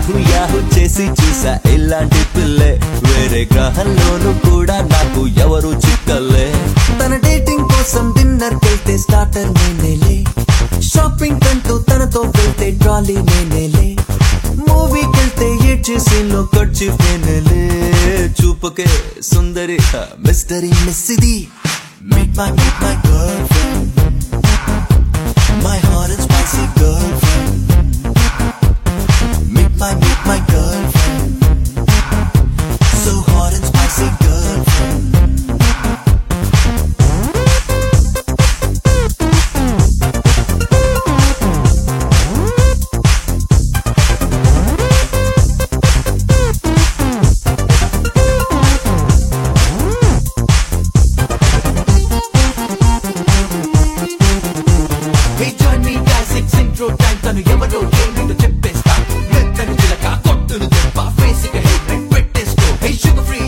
యాహు యాహు చేసి చూసా ఇలాంటి పిల్లే వేరే గ్రహంలోనూ కూడా నాకు ఎవరు చిక్కలే తన డేటింగ్ కోసం డిన్నర్ వెళ్తే స్టార్టర్ నేనేలే షాపింగ్ కంటూ తనతో వెళ్తే ట్రాలీ నేనేలే మూవీకి వెళ్తే ఏడ్చే సీన్ లో ఖర్చు నేనేలే చూపకే సుందరి మిస్టరీ మిస్సిది meet my meet my girl friend my hot and spicy girl friend Meet my, meet my girlfriend. So hot and spicy girlfriend. Hey, join me guys, it's intro time. తను ఎవరో ఏంటో చెప్పేస్తా మెత్తని చిలక కొట్టును దెబ్బ ఫేసిక హెడ్ పెట్టేసుకో hey sugar free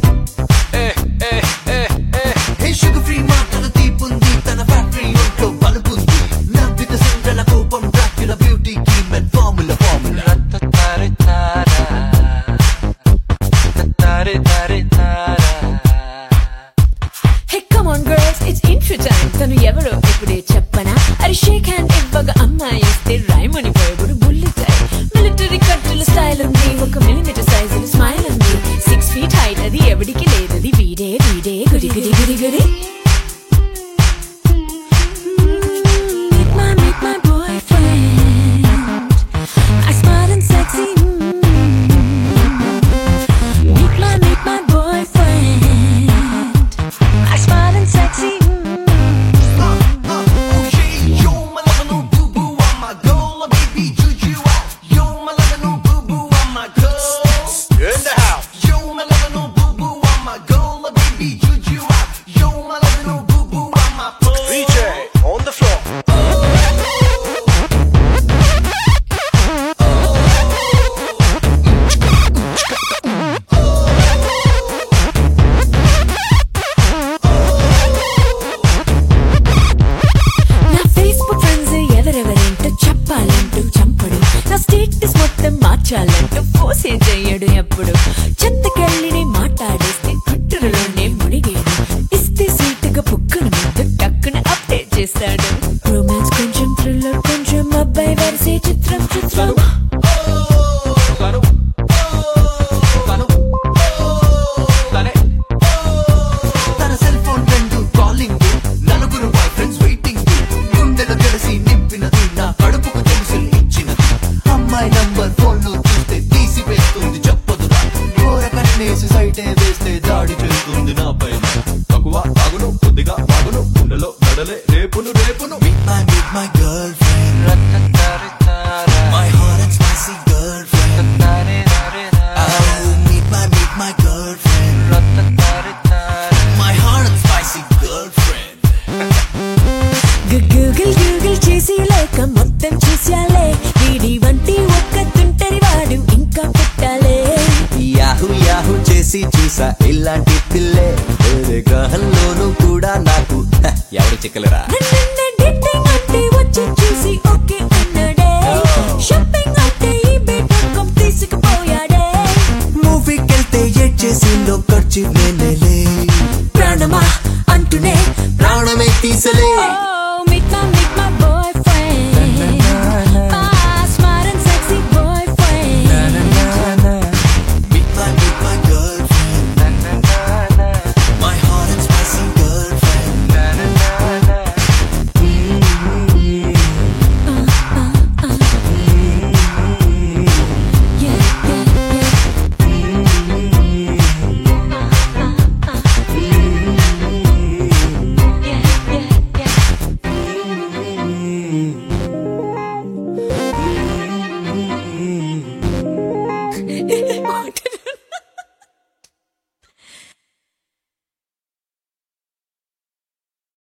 hey sugar free మాటల తీపుంది తన ఫ్యాక్టరీ ఒంట్లో బలుపుంది నవ్విత సండ్రల కోపం డ్రాక్యుల బ్యూటీకి men formula formula hey come on girls it's intro time తను ఎవరో ఇప్పుడే చెప్పనా అరే షేక్ హ్యాండ్ ఇవ్వగా అమ్మాయి ఇస్తే రైమని పోయబడు బుల్లెట్ మిలిటరీ కట్టుల స్టైల్ ఉంది ఒక మిలిమీటర్ సైజు స్మైల్ ఉంది సిక్స్ ఫీట్ హైట్ అది ఎవడికి లేదు అది వీడే వీడే గుడి గుడి గుడి గుడి Meet my, meet my boyfriend. I smart and sexy. Meet my, meet my boyfriend. I smart and sexy. In the house. Yo, my lover, no boo boo, I'm my girl, a baby juju. Yo, my lover, no boo boo, I'm my DJ on the floor. నా Facebook friends ఎవరెవరేంటో చెప్పాలంటూ చంపడు నా status మొత్తం మార్చాలంటూ పోసే చెయ్యడు ఎప్పుడు చెత్తకెళ్ళి మాట్లాడేస్తే ట్విట్టర్లోనే మునిగేడు ఇస్తే సీటుగా పుక్కును ముద్దు టక్కున అప్డేట్ చేస్తాడు రొమాన్స్ కొంచెం థ్రిల్లర్ కొంచెం అబ్బాయి వరిసే చిత్రం చిత్రం తన సెల్ ఫోన్ ఫ్రెండ్ కాలింగ్ నలుగురు బాయ్ ఫ్రెండ్స్ వెయిటింగ్ గుండెలో తెలిసి నింపినది నా కడుపుకు తెలుసు ఇచ్చినది అమ్మాయి నంబర్ ఫోన్ లో చూస్తే తీసి వేస్తుంది చెప్పదురా ఘోర కన్నేసి సైటే వేస్తే దాడి చేస్తుంది నా పైన తక్కువ తాగును కొద్దిగా తాగును గుండెలో గడలే రేపును రేపును Meet my, meet my girlfriend. My hot and spicy girlfriend. Oh, meet my, meet my girlfriend. My hot and spicy girlfriend. Google Google చేసి లేక మొత్తం చూసాలే వీడి వంటి ఒక్క తుంటరి వాడు ఇంకా పుట్టాలే యాహు యాహు చేసి చూసా ఇలాంటి పిల్లే వేరే గ్రహంలోనూ కూడా నాకు హ, ఎవరు చిక్కలరా నన్ను డేటింగ్ అంటే వచ్చి చూసి ఓకే